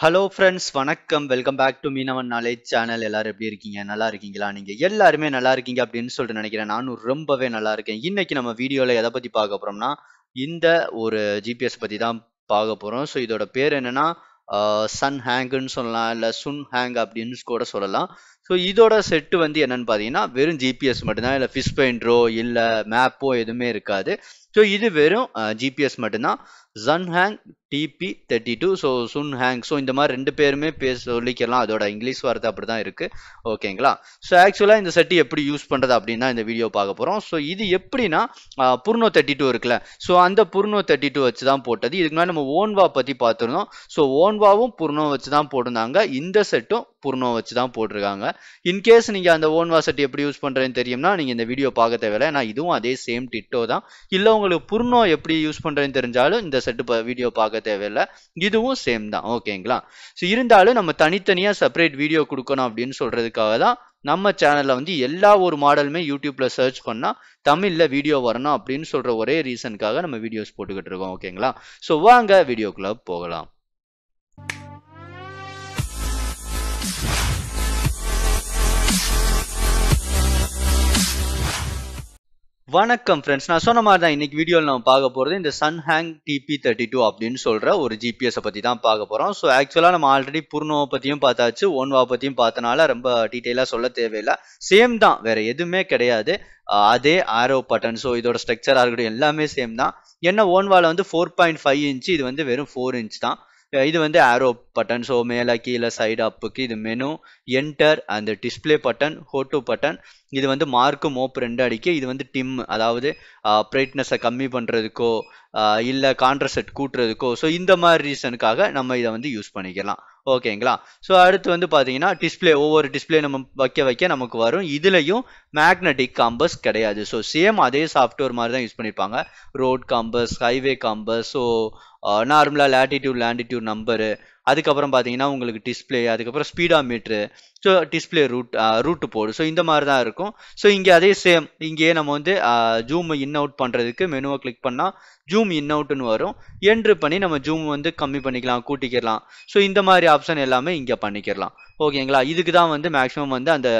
hello friends வணக்கம் welcome back to Meenavan knowledge channel எல்லாரும் எப்படி இருக்கீங்க நல்லா இருக்கீங்களா நீங்க எல்லாருமே நல்லா இருக்கீங்க அப்படின்னு சொல்லிட்டு நினைக்கிறேன் நானும் ரொம்பவே நல்லா இருக்கேன் இன்னைக்கு நம்ம வீடியோல எதை பத்தி பார்க்க போறோம்னா இந்த ஒரு ஜிபிஎஸ் பத்தி தான் பார்க்க போறோம் ஸோ இதோட பேர் என்னன்னா சன் ஹேங்குன்னு சொல்லலாம் இல்லை சுன் ஹேங் அப்படின்னு கூட சொல்லலாம் ஸோ இதோட செட்டு வந்து என்னன்னு பார்த்தீங்கன்னா வெறும் ஜிபிஎஸ் மட்டும்தான் இல்லை ஃபிஷ் பெயிண்டரோ இல்லை மேப்போ எதுவுமே இருக்காது ஸோ இது வெறும் ஜிபிஎஸ் மட்டும்தான் ஜன் ஹேங் டிபி தேர்ட்டி டூ ஸோ சுன் ஹேங் ஸோ இந்த மாதிரி ரெண்டு பேருமே பேச சொல்லிக்கலாம் அதோட இங்கிலீஷ் வார்த்தை அப்படி தான் இருக்குது ஓகேங்களா ஸோ ஆக்சுவலாக இந்த செட்டு எப்படி யூஸ் பண்ணுறது அப்படின்னு தான் இந்த வீடியோ பார்க்க போகிறோம் ஸோ இது எப்படின்னா புர்னோ தேர்ட்டி டூ இருக்குல்ல ஸோ அந்த புர்னோ தேர்ட்டி டூ வச்சு தான் போட்டது இதுக்கு முன்னாடி நம்ம ஓன்வா பற்றி பார்த்துருந்தோம் ஸோ ஓன்வாவும் புர்னோ வச்சு தான் போட்டிருந்தாங்க இந்த செட்டும் புர்னோ வச்சு தான் போட்டிருக்காங்க இன்கேஸ் நீங்கள் அந்த ஓன்வா செட் எப்படி யூஸ் பண்ணுறதுன்னு தெரியும்னா நீங்கள் இந்த வீடியோ பார்க்க தேவையில்லை நான் இதுவும் அதே சேம் டிட்டோ தான் இல்லை உங்களுக்கு புர்னோ எப்படி யூஸ் பண்ணுறதுன்னு தெரிஞ்சாலும் இந்த செட்டு வீடியோ பார்க்க தேவையில்லை இதுவும் சேம் தான் ஓகேங்களா ஸோ இருந்தாலும் நம்ம தனித்தனியாக செப்பரேட் வீடியோ கொடுக்கணும் அப்படின்னு சொல்கிறதுக்காக தான் நம்ம சேனலில் வந்து எல்லா ஒரு மாடலுமே யூடியூப்ல சர்ச் பண்ணால் தமிழில் வீடியோ வரணும் அப்படின்னு சொல்கிற ஒரே ரீசனுக்காக நம்ம வீடியோஸ் போட்டுக்கிட்டு இருக்கோம் ஓகேங்களா ஸோ வாங்க வீடியோக்குள்ளே போகலாம் வணக்கம் ஃப்ரெண்ட்ஸ் நான் சொன்ன மாதிரி தான் இன்னைக்கு வீடியோவில் நம்ம பார்க்க போகிறது இந்த சன் ஹேங் டிபி தேர்ட்டி டூ அப்படின்னு சொல்கிற ஒரு ஜிபிஎஸை பற்றி தான் பார்க்க போகிறோம் ஸோ ஆக்சுவலாக நம்ம ஆல்ரெடி பூர்ணோவை பற்றியும் பார்த்தாச்சு ஓன்வா பற்றியும் பார்த்தனால ரொம்ப டீட்டெயிலாக சொல்ல தேவையில்லை சேம் தான் வேற எதுவுமே கிடையாது அதே ஆரோ பட்டன் ஸோ இதோட ஸ்ட்ரக்சராக இருக்கட்டும் எல்லாமே சேம் தான் என்ன ஓன்வாவில் வந்து ஃபோர் பாயிண்ட் ஃபைவ் இன்ச்சு இது வந்து வெறும் ஃபோர் இன்ச் தான் இது வந்து ஆரோ பட்டன் ஸோ மேலே கீழே சைடு அப்புக்கு இது மெனு என்டர் அந்த டிஸ்பிளே பட்டன் ஹோட்டோ பட்டன் இது வந்து மார்க்கு மோப் ரெண்டு அடிக்க இது வந்து டிம் அதாவது பிரைட்னஸை கம்மி பண்ணுறதுக்கோ இல்லை கான்ட்ரசெட் கூட்டுறதுக்கோ ஸோ இந்த மாதிரி ரீசனுக்காக நம்ம இதை வந்து யூஸ் பண்ணிக்கலாம் ஓகேங்களா ஸோ அடுத்து வந்து பார்த்தீங்கன்னா டிஸ்பிளே ஒவ்வொரு டிஸ்பிளே நம்ம வைக்க வைக்க நமக்கு வரும் இதுலையும் மேக்னெட்டிக் காம்பஸ் கிடையாது ஸோ சேம் அதே சாஃப்ட்வேர் மாதிரி தான் யூஸ் பண்ணியிருப்பாங்க road compass highway compass so நார்மலாக லேட்டிடியூட் லேண்டிடியூட் நம்பரு அதுக்கப்புறம் பார்த்தீங்கன்னா உங்களுக்கு டிஸ்பிளே அதுக்கப்புறம் ஸ்பீடா metre so display route route போடு ஸோ இந்த மாதிரி தான் இருக்கும் ஸோ இங்கே அதே சேம் இங்கேயே நம்ம வந்து ஜூம் இன் அவுட் பண்ணுறதுக்கு மெனுவை கிளிக் பண்ணால் ஜூம் இன் அவுட்னு வரும் என்ட்ரு பண்ணி நம்ம ஜூம் வந்து கம்மி பண்ணிக்கலாம் கூட்டிக்கலாம் ஸோ இந்த மாதிரி ஆப்ஷன் எல்லாமே இங்கே பண்ணிக்கிறலாம் ஓகேங்களா இதுக்கு தான் வந்து மேக்ஸிமம் வந்து அந்த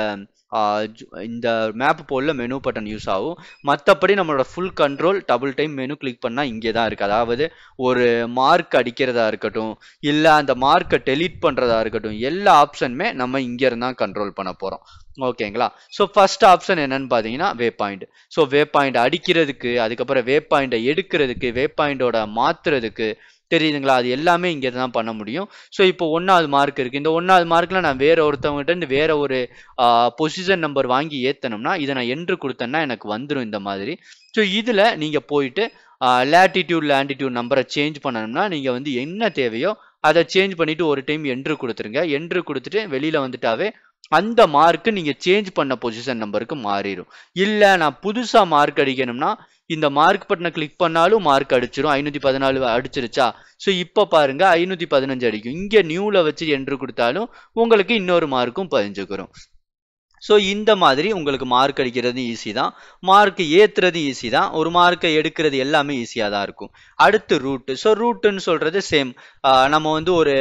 இந்த மேப் போலில் மெனு பட்டன் யூஸ் ஆகும் மற்றபடி நம்மளோட full control double time menu click பண்ணால் இங்கே தான் இருக்குது அதாவது ஒரு மார்க் அடிக்கிறதா இருக்கட்டும் இல்லை அந்த மார்க்கை டெலீட் பண்ணுறதா இருக்கட்டும் எல்லா ஆப்ஷனுமே நம்ம இங்கேருந்து தான் கண்ட்ரோல் பண்ண போகிறோம் ஓகேங்களா ஸோ ஃபர்ஸ்ட் ஆப்ஷன் என்னன்னு பார்த்தீங்கன்னா waypoint so waypoint அடிக்கிறதுக்கு அதுக்கப்புறம் வே பாயிண்டை எடுக்கிறதுக்கு வே பாயிண்டோட மாற்றுறதுக்கு தெரியுதுங்களா அது எல்லாமே இங்கே தான் பண்ண முடியும் ஸோ இப்போ ஒன்றாவது மார்க் இருக்குது இந்த ஒன்றாவது மார்க்கில் நான் வேற ஒருத்தவங்ககிட்ட வேற ஒரு பொசிஷன் நம்பர் வாங்கி ஏற்றணும்னா இதை நான் என்று கொடுத்தேன்னா எனக்கு வந்துடும் இந்த மாதிரி ஸோ இதில் நீங்கள் போயிட்டு லேட்டிடியூட் லேண்டிடியூட் நம்பரை சேஞ்ச் பண்ணணும்னா நீங்கள் வந்து என்ன தேவையோ அதை சேஞ்ச் பண்ணிவிட்டு ஒரு டைம் என்று கொடுத்துருங்க என்று கொடுத்துட்டு வெளியில் வந்துட்டாவே அந்த மார்க்கு நீங்கள் சேஞ்ச் பண்ண பொசிஷன் நம்பருக்கு மாறிடும் இல்லை நான் புதுசாக மார்க் அடிக்கணும்னா இந்த மார்க் பட்டனை கிளிக் பண்ணாலும் மார்க் அடிச்சிடும் ஐநூற்றி பதினாலு அடிச்சிருச்சா ஸோ இப்போ பாருங்க ஐநூற்றி பதினஞ்சு அடிக்கும் இங்கே நியூவில் வச்சு என்று கொடுத்தாலும் உங்களுக்கு இன்னொரு மார்க்கும் பதிஞ்சுக்கிறோம் ஸோ இந்த மாதிரி உங்களுக்கு மார்க் அடிக்கிறது ஈஸி தான் மார்க் ஏற்றுறது ஈஸி தான் ஒரு மார்க்கை எடுக்கிறது எல்லாமே ஈஸியாக தான் இருக்கும் அடுத்து ரூட்டு ஸோ ரூட்டுன்னு சொல்கிறது சேம் நம்ம வந்து ஒரு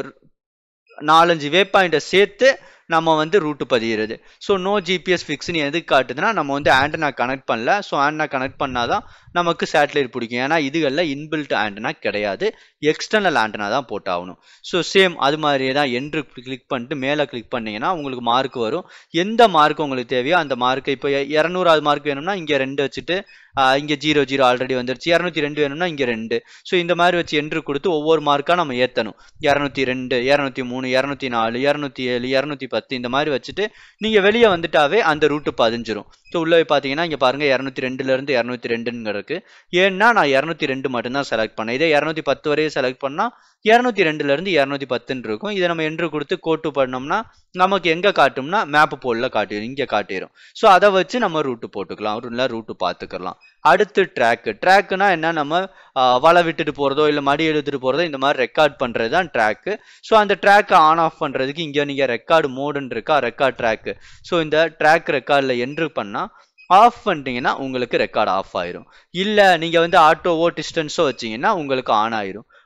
நாலஞ்சு வே பாயிண்ட்டை சேர்த்து நம்ம வந்து ரூட்டு பதிகிறது ஸோ நோ ஜிபிஎஸ் ஃபிக்ஸ்னு எதுக்கு காட்டுதுன்னா நம்ம வந்து ஆண்டனா கனெக்ட் பண்ணல ஸோ ஆண்டனா கனெக்ட் பண்ணாதான் நமக்கு சேட்டலைட் பிடிக்கும் ஏன்னா இதுகளில் இன்பில்ட் ஆண்டனா கிடையாது எக்ஸ்டர்னல் ஆண்டனா தான் போட்டாகணும் ஸோ சேம் அது மாதிரியே தான் என்று கிளிக் பண்ணிட்டு மேலே கிளிக் பண்ணிங்கன்னா உங்களுக்கு மார்க் வரும் எந்த மார்க் உங்களுக்கு தேவையோ அந்த மார்க்கை இப்போ இரநூறாவது மார்க் வேணும்னா இங்கே ரெண்டு வச்சுட்டு இங்கே ஜீரோ ஜீரோ ஆல்ரெடி வந்துருச்சு இரநூத்தி ரெண்டு வேணும்னா இங்கே ரெண்டு ஸோ இந்த மாதிரி வச்சு என்று கொடுத்து ஒவ்வொரு மார்க்காக நம்ம ஏற்றணும் இரநூத்தி ரெண்டு இரநூத்தி மூணு இரநூத்தி நாலு இரநூத்தி ஏழு இரநூத்தி பத்து இந்த மாதிரி வச்சுட்டு நீங்கள் வெளியே வந்துட்டாவே அந்த ரூட்டு பதிஞ்சிரும் ஸோ உள்ளே பார்த்தீங்கன்னா இங்கே பாருங்கள் இரநூத்தி ரெண்டுலேருந்து இரநூத்தி ரெண்டுன்னு இருக்கு ஏன்னா நான் இரநூத்தி ரெண்டு மட்டும்தான் செலக்ட் பண்ணேன் இதே இரநூத்தி பத்து வரையும் செலக்ட் பண்ணால் இரநூத்தி ரெண்டுலேருந்து இரநூத்தி பத்துன்னு இருக்கும் இதை நம்ம என்று கொடுத்து கோட்டு பண்ணோம்னா நமக்கு எங்கே காட்டும்னா மேப்பு போலில் காட்டிடும் இங்கே காட்டிடும் ஸோ அதை வச்சு நம்ம ரூட்டு போட்டுக்கலாம் இல்லை ரூட்டு பார்த்துக்கலாம் அடுத்து ட்ராக்கு ட்ராக்குனா என்ன நம்ம வலை விட்டுட்டு போகிறதோ இல்லை மடி எடுத்துகிட்டு போகிறதோ இந்த மாதிரி ரெக்கார்ட் பண்ணுறது தான் ட்ராக்கு ஸோ அந்த ட்ராக்கை ஆன் ஆஃப் பண்ணுறதுக்கு இங்கே நீங்கள் ரெக்கார்டு மோடுன்னு இருக்கா ரெக்கார்ட் ட்ராக்கு ஸோ இந்த ட்ராக் ரெக்கார்டில் என்ட்ரு பண்ணால் ஆஃப் பண்ணிட்டீங்கன்னா உங்களுக்கு ரெக்கார்ட் ஆஃப் ஆயிரும் இல்லை நீங்கள் வந்து ஆட்டோவோ டிஸ்டன்ஸோ வச்சிங்கன்னா உங்களுக்கு ஆன் ஆயிரும்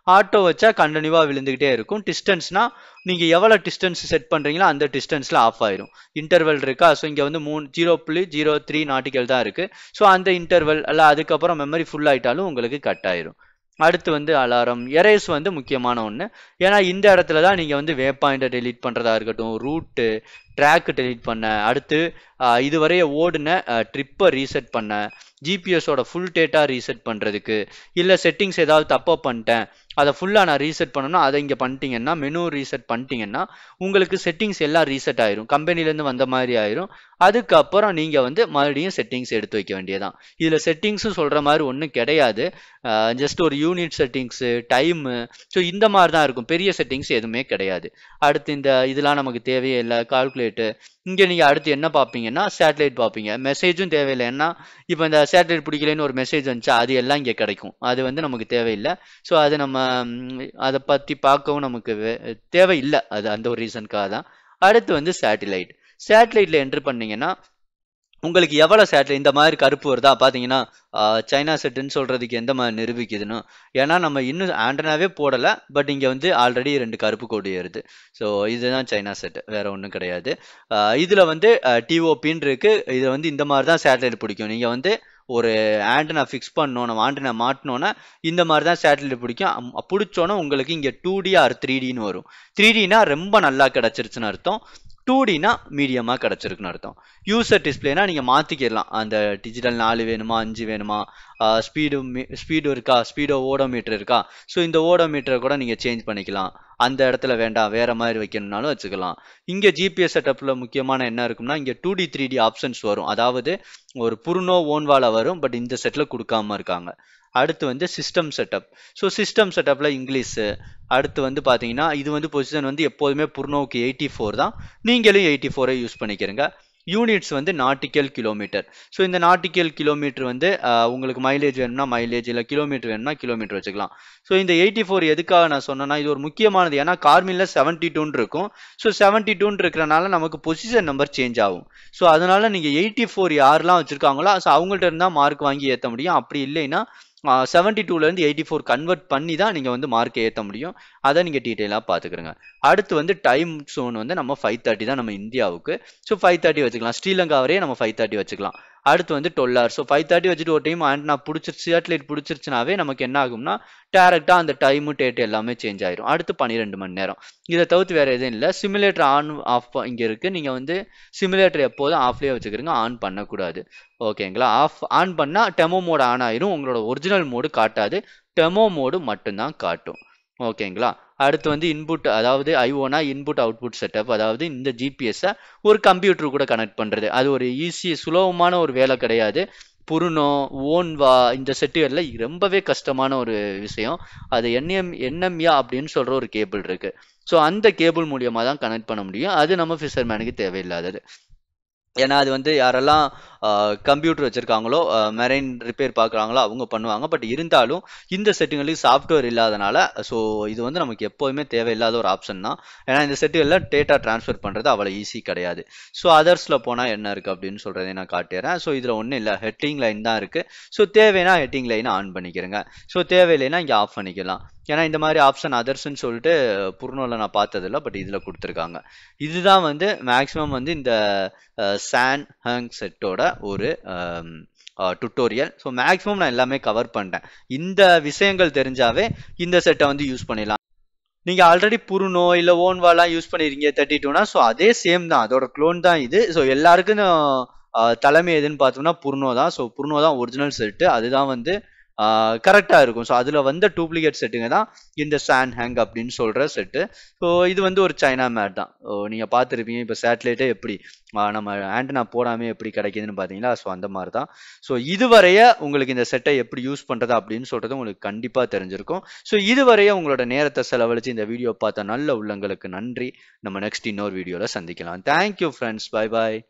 ஆட்டோ வச்சா கண்டினியூவாக விழுந்துக்கிட்டே இருக்கும் டிஸ்டன்ஸ்னா நீங்கள் எவ்வளோ டிஸ்டன்ஸ் செட் பண்ணுறீங்களோ அந்த டிஸ்டன்ஸில் ஆஃப் ஆயிரும் இன்டர்வல் இருக்கா ஸோ இங்கே வந்து மூணு ஜீரோ புள்ளி ஜீரோ த்ரீ நாட்டிக்கல் தான் இருக்குது ஸோ அந்த இன்டர்வல் அல்ல அதுக்கப்புறம் மெமரி ஃபுல் ஆயிட்டாலும் உங்களுக்கு கட் ஆயிரும் அடுத்து வந்து அலாரம் எரேஸ் வந்து முக்கியமான ஒன்று ஏன்னா இந்த இடத்துல தான் நீங்கள் வந்து வே பாயிண்ட்டை டெலீட் பண்ணுறதா இருக்கட்டும் ரூட்டு ட்ராக்கு டெலீட் பண்ண அடுத்து ஆஹ், இதுவரைய ஓடின ட்ரிப்பை ரீசெட் பண்ண ஜிபிஎஸோட ஃபுல் டேட்டா ரீசெட் பண்ணுறதுக்கு இல்லை செட்டிங்ஸ் ஏதாவது தப்பாக பண்ணிட்டேன் அதை ஃபுல்லாக நான் ரீசெட் பண்ணணும் அதை இங்கே பண்ணிட்டீங்கன்னா மெனு ரீசெட் பண்ணிட்டீங்கன்னா உங்களுக்கு செட்டிங்ஸ் எல்லாம் ரீசெட் ஆயிரும் கம்பெனிலேருந்து வந்த மாதிரி ஆயிரும் அதுக்கப்புறம் நீங்கள் வந்து மறுபடியும் செட்டிங்ஸ் எடுத்து வைக்க வேண்டியதான் இதில் செட்டிங்ஸும் சொல்கிற மாதிரி ஒன்றும் கிடையாது ஜஸ்ட் ஒரு யூனிட் செட்டிங்ஸு டைமு ஸோ இந்த மாதிரி தான் இருக்கும் பெரிய செட்டிங்ஸ் எதுவுமே கிடையாது அடுத்து இந்த இதெல்லாம் நமக்கு தேவையே இல்லை கால்குலேட்டு இங்கே நீங்கள் அடுத்து என்ன பார்ப்பீங்கன்னா சேட்டலைட் பார்ப்பீங்க மெசேஜும் தேவையில்லை ஏன்னா இப்போ இந்த சேட்டலைட் பிடிக்கலன்னு ஒரு மெசேஜ் வந்துச்சா அது எல்லாம் இங்கே கிடைக்கும் அது வந்து நமக்கு தேவையில்லை ஸோ அது நம்ம ம், அதை பற்றி பார்க்கவும் நமக்கு வே- தேவையில்லை அது அந்த ஒரு ரீசனுக்காக தான் அடுத்து வந்து சேட்டிலைட் சேட்டலைட்டில் என்ட்ரு பண்ணீங்கன்னா உங்களுக்கு எவ்வளோ சேட்டலைட் இந்த மாதிரி கருப்பு வருதா பார்த்தீங்கன்னா ஆஹ், சைனா செட்டுன்னு சொல்கிறதுக்கு எந்த மாதிரி நிரூபிக்குதுன்னு ஏன்னா நம்ம இன்னும் ஆண்டனாவே போடலை பட் இங்கே வந்து ஆல்ரெடி ரெண்டு கருப்பு கோடு ஏறுது ஸோ இதுதான் சைனா செட் வேற ஒன்றும் கிடையாது இதில் வந்து டிஓபின்னு இருக்கு இது வந்து இந்த மாதிரி தான் சேட்டலைட் பிடிக்கும் நீங்கள் வந்து ஒரு ஆண்டனா ஃபிக்ஸ் பண்ணோம் நம்ம ஆண்டனா மாட்டினோன்னா இந்த மாதிரி தான் சேட்டலைட் பிடிக்கும் அம்- பிடிச்சோன்னே உங்களுக்கு இங்கே டூ டி ஆர் த்ரீ டின்னு வரும் த்ரீ டினா ரொம்ப நல்லா கிடச்சிருச்சுன்னு அர்த்தம் டூ டினா மீடியமாக கிடச்சிருக்குன்னு அர்த்தம் யூசர் டிஸ்பிளேனா நீங்கள் மாற்றிக்கிடலாம் அந்த டிஜிட்டல் நாலு வேணுமா அஞ்சு வேணுமா ஸ்பீடு ஸ்பீடு இருக்கா ஸ்பீடோ ஓடோமீட்டர் இருக்கா ஸோ இந்த ஓடோமீட்டரை கூட நீங்கள் சேஞ்ச் பண்ணிக்கலாம் அந்த இடத்துல வேண்டாம் வேற மாதிரி வைக்கணும்னாலும் வச்சுக்கலாம் இங்கே ஜிபிஎஸ் செட்டப்பில் முக்கியமான என்ன இருக்கும்னா இங்கே two D three D options வரும் அதாவது ஒரு புருனோ ஓன்வால வரும் பட் இந்த செட்டில் கொடுக்காம இருக்காங்க அடுத்து வந்து சிஸ்டம் செட்டப் ஸோ சிஸ்டம் செட்டப்பில் இங்கிலீஷு அடுத்து வந்து பார்த்தீங்கன்னா இது வந்து பொசிஷன் வந்து எப்போதுமே புர்னோவுக்கு எயிட்டி ஃபோர் தான் நீங்களும் எயிட்டி ஃபோரை யூஸ் பண்ணிக்கிறங்க யூனிட்ஸ் வந்து நாட்டிக்கல் கிலோமீட்டர் ஸோ இந்த நாட்டிக்கல் கிலோமீட்டர் வந்து ஆஹ், உங்களுக்கு மைலேஜ் வேணும்னா மைலேஜ் இல்லை கிலோமீட்டர் வேணும்னா கிலோமீட்டர் வச்சுக்கலாம் ஸோ இந்த எயிட்டி ஃபோர் எதுக்காக நான் சொன்னேன்னா இது ஒரு முக்கியமானது ஏன்னா கார்மில்ல செவன்ட்டி டூன்னு இருக்கும் ஸோ செவன்ட்டி டூன்னு இருக்கிறனால நமக்கு பொசிஷன் நம்பர் சேஞ்ச் ஆகும் ஸோ அதனால நீங்கள் எயிட்டி ஃபோர் யாரெல்லாம் வச்சுருக்காங்களோ ஸோ அவங்கள்ட்ட இருந்தால் மார்க் வாங்கி ஏற்ற முடியும் அப்படி இல்லைன்னா செவன்ட்டி டூலேருந்து எயிட்டி ஃபோர் கன்வெர்ட் பண்ணி தான் நீங்கள் வந்து மார்க்கை ஏற்ற முடியும் அதை நீங்கள் டீட்டெயிலாக பார்த்துக்கிறங்க அடுத்து வந்து டைம் zone வந்து நம்ம ஃபைவ் தேர்ட்டி தான் நம்ம இந்தியாவுக்கு ஸோ ஃபைவ் தேர்ட்டி வச்சுக்கலாம் ஸ்ரீலங்கா வரையே நம்ம ஃபைவ் தேர்ட்டி வச்சுக்கலாம் அடுத்து வந்து twelve hours so five thirty வச்சுட்டு ஒரு டைம் ஆண்டனா பிடிச்சிருச்சு சேட்டலைட் பிடிச்சிருச்சுனாவே நமக்கு என்ன ஆகும்னா டேரெக்டாக அந்த டைமு டேட் எல்லாமே சேஞ்ச் ஆயிரும் அடுத்து பன்னிரெண்டு மணி நேரம் இதை தவிர்த்து வேறு எதுவும் இல்லை சிமுலேட்டர் ஆன் ஆஃப் இங்கே இருக்குது நீங்கள் வந்து சிமுலேட்டர் எப்போதும் ஆஃப்லேயே வச்சுக்கிறீங்க ஆன் பண்ணக்கூடாது ஓகேங்களா ஆஃப் ஆன் பண்ணால் டெமோ மோடு ஆன் ஆயிரும் உங்களோட ஒரிஜினல் மோடு காட்டாது டெமோ மோடு மட்டும்தான் காட்டும் ஓகேங்களா அடுத்து வந்து இன்புட் அதாவது ஐஓனா இன்புட் அவுட்புட் செட்டப் அதாவது இந்த ஜிபிஎஸ்ஸை ஒரு கம்ப்யூட்டர் கூட கனெக்ட் பண்ணுறது அது ஒரு ஈஸி சுலபமான ஒரு வேலை கிடையாது புருனோ ஓன்வா இந்த செட்டுகளில் ரொம்பவே கஷ்டமான ஒரு விஷயம் அது என்எம் என்எம்யா அப்படின்னு சொல்கிற ஒரு கேபிள் இருக்குது ஸோ அந்த கேபிள் மூலியமாக தான் கனெக்ட் பண்ண முடியும் அது நம்ம ஃபிஷர்மேனுக்கு தேவையில்லாதது ஏன்னா அது வந்து யாரெல்லாம் கம்ப்யூட்டர் வச்சுருக்காங்களோ மெரைன் ரிப்பேர் பார்க்குறாங்களோ அவங்க பண்ணுவாங்க பட் இருந்தாலும் இந்த செட்டுங்களுக்கு சாஃப்ட்வேர் இல்லாதனால ஸோ இது வந்து நமக்கு எப்போதுமே தேவையில்லாத ஒரு ஆப்ஷன் தான் ஏன்னா இந்த செட்டுகளில் டேட்டா ட்ரான்ஸ்ஃபர் பண்ணுறது அவ்வளோ ஈஸி கிடையாது ஸோ அதர்ஸில் போனால் என்ன இருக்குது அப்படின்னு சொல்கிறதை நான் காட்டுறேன் ஸோ இதில் ஒன்றும் இல்லை ஹெட்டிங் லைன் தான் இருக்குது ஸோ தேவைன்னா ஹெட்டிங் லைனை ஆன் பண்ணிக்கிறேங்க ஸோ தேவையில்லைன்னா இங்கே ஆஃப் பண்ணிக்கலாம் ஏன்னா இந்த மாதிரி ஆப்ஷன் அதர்ஸ்ன்னு சொல்லிட்டு புர்னோவில் நான் பார்த்ததில்ல பட் இதில் கொடுத்துருக்காங்க இதுதான் வந்து மேக்ஸிமம் வந்து இந்த சான் ஹங் செட்டோட ஒரு டுட்டோரியல் ஸோ மேக்ஸிமம் நான் எல்லாமே கவர் பண்ணிட்டேன் இந்த விஷயங்கள் தெரிஞ்சாவே இந்த செட்டை வந்து யூஸ் பண்ணிடலாம் நீங்கள் ஆல்ரெடி புருனோ இல்லை ஓன்வாலாம் யூஸ் பண்ணிருக்கீங்க தேர்ட்டி டூனா ஸோ அதே சேம் தான் அதோட க்ளோன் தான் இது ஸோ எல்லாருக்கும் ஆஹ், தலைமை எதுன்னு பார்த்தோம்னா புர்னோ தான் ஸோ புர்னோ தான் ஒரிஜினல் செட்டு அதுதான் வந்து கரெக்டாக இருக்கும் ஸோ அதில் வந்த டூப்ளிகேட் செட்டுங்க தான் இந்த சான் ஹேங் அப்படின்னு சொல்கிற செட்டு ஸோ இது வந்து ஒரு சைனா மேட் தான் நீங்கள் பார்த்துருப்பீங்க இப்போ சேட்டலைட்டே எப்படி ஆஹ் நம்ம ஆண்டனா போடாமே எப்படி கிடைக்குதுன்னு பார்த்தீங்களா ஸோ அந்த மாதிரி தான் ஸோ இதுவரைய உங்களுக்கு இந்த செட்டை எப்படி யூஸ் பண்ணுறது அப்படின்னு சொல்கிறது உங்களுக்கு கண்டிப்பாக தெரிஞ்சிருக்கும் ஸோ இதுவரைய உங்களோட நேரத்தை செலவழித்து இந்த வீடியோ பார்த்த நல்ல உள்ளங்களுக்கு நன்றி நம்ம நெக்ஸ்ட் இன்னொரு வீடியோவில் சந்திக்கலாம் தேங்க்யூ ஃப்ரெண்ட்ஸ் பை பாய்